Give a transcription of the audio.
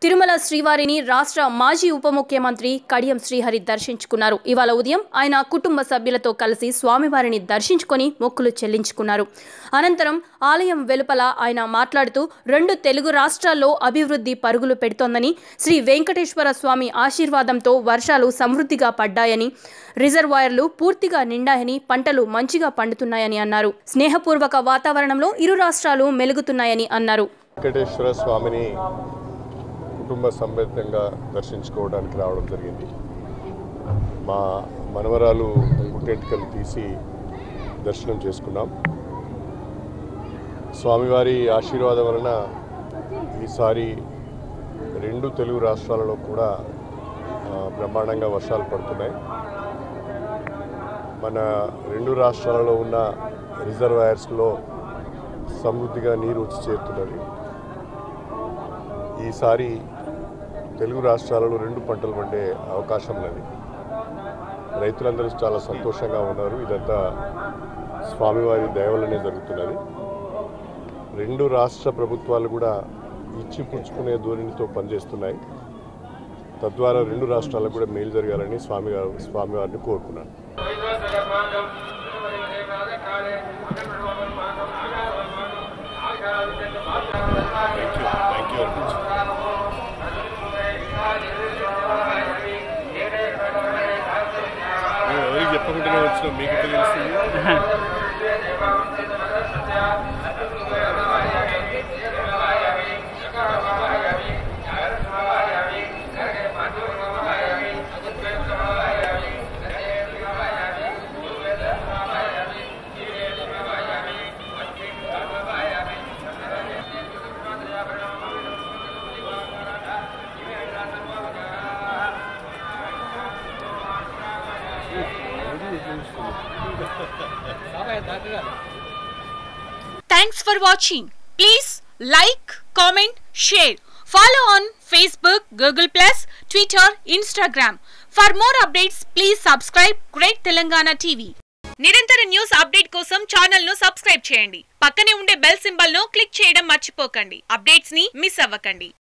తిరుమల శ్రీవారిని రాష్ట్ర మాజీ ఉప ముఖ్యమంత్రి కడియం శ్రీహరి దర్శించుకున్నారు ఇవాళ ఉదయం ఆయన కుటుంబ సభ్యులతో కలిసి స్వామివారిని దర్శించుకొని మొక్కులు చెల్లించుకున్నారు అనంతరం ఆలయం వెలుపల ఆయన మాట్లాడుతూ రెండు తెలుగు రాష్ట్రాల్లో అభివృద్ధి పరుగులు పెడుతోందని శ్రీ వెంకటేశ్వర స్వామి ఆశీర్వాదంతో వర్షాలు సమృద్ధిగా పడ్డాయని రిజర్వాయర్లు పూర్తిగా నిండాయని పంటలు మంచిగా పండుతున్నాయని అన్నారు స్నేహపూర్వక వాతావరణంలో ఇరు రాష్ట్రాలు మెలుగుతున్నాయని అన్నారు వెంకటేశ్వర స్వామిని కుటుంబ సమేతంగా దర్శించుకోవడానికి రావడం జరిగింది మా మనవరాలు పుట్టెంటుకలు తీసి దర్శనం చేసుకున్నాం స్వామివారి ఆశీర్వాదం వలన ఈసారి రెండు తెలుగు రాష్ట్రాలలో కూడా ఆ, బ్రహ్మాండంగా వర్షాలు పడుతున్నాయి మన రెండు రాష్ట్రాలలో ఉన్న రిజర్వాయర్స్లో సమృద్ధిగా నీరు వచ్చి చేరుతున్నది ఈసారి తెలుగు రాష్ట్రాలలో రెండు పంటలు పండే అవకాశం ఉన్నది రైతులందరూ చాలా సంతోషంగా ఉన్నారు ఇదంతా స్వామివారి దయవలనే జరుగుతున్నది రెండు రాష్ట్ర ప్రభుత్వాలు కూడా ఇచ్చి పుచ్చుకునే ధోరణితో పనిచేస్తున్నాయి తద్వారా రెండు రాష్ట్రాలకు కూడా మేలు జరగాలని స్వామి గారు స్వామివారిని కోరుకున్నాను thank you thank you very much మేము ఎవరికి చెప్పకుండానే వచ్చినాం మీకు తెలుస్తుంది Thanks for watching. Please like, comment, share. Follow on Facebook, Google Plus, Twitter, Instagram. For more updates, please subscribe Great Telangana TV. నిరంతర న్యూస్ అప్డేట్ కోసం ఛానల్ ను subscribe చేయండి పక్కనే ఉండే బెల్ సింబల్ ను క్లిక్ చేయడం మర్చిపోకండి అప్డేట్స్ ని మిస్ అవ్వకండి